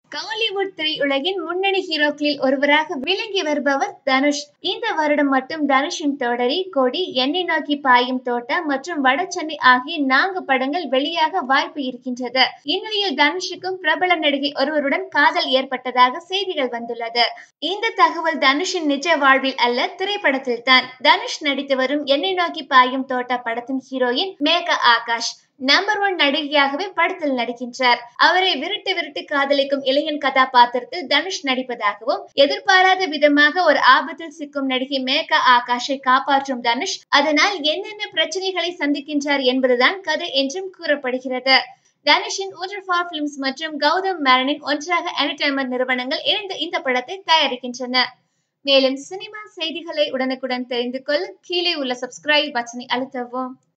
காலிவுட் திரையுலகின் முன்னணி ஹீரோக்களில் ஒருவராக விளங்கி வருபவர் தனுஷ் இந்த வருடம் மட்டும் தனுஷின் தொடரி கொடி என்னை நோக்கி பாயும் தோட்டம் மற்றும் வடசென்னை ஆகிய நான்கு படங்கள் வெளியாக வாய்ப்பு இருக்கின்றது இந்நிலையில் தனுஷுக்கும் பிரபல நடிகை ஒருவருடன் காதல் ஏற்பட்டதாக செய்திகள் வந்துள்ளது இந்த தகவல் தனுஷின் நிஜ வாழ்வில் அல்ல திரைப்படத்தில் தான் தனுஷ் நடித்து வரும் என்னை நோக்கி பாயும் தோட்ட படத்தின் heroine Megha Akash number one நடிகையாகவே படத்தில் நடிக்கின்றார் அவரை விருட்டு விருட்டு காதலிக்கும் இளைஞன் கதாபாத்திரத்தில் தனுஷ் நடிப்பதாகவும் எதிர்பாராத விதமாக ஒரு ஆபத்தில் சிக்கும் நடிகை மேகா ஆகாஷை காப்பாற்றும் தனுஷ் அதனால் என்னென்ன பிரச்சனைகளை சந்திக்கின்றார் என்பதுதான் கதை என்றும் கூறப்படுகிறது தனுஷின் ஓட்டர்ஃபார் பிலிம்ஸ் மற்றும் கௌதம் மேரனின் ஒன்றாக என்டர்டைன்மெண்ட் நிறுவனங்கள் இணைந்து இந்த படத்தை தயாரிக்கின்றன மேலும் சினிமா செய்திகளை உடனுக்குடன் தெரிந்து கொள்ள கீழே உள்ள சப்ஸ்கிரைப் பட்டனை அழுத்தவும்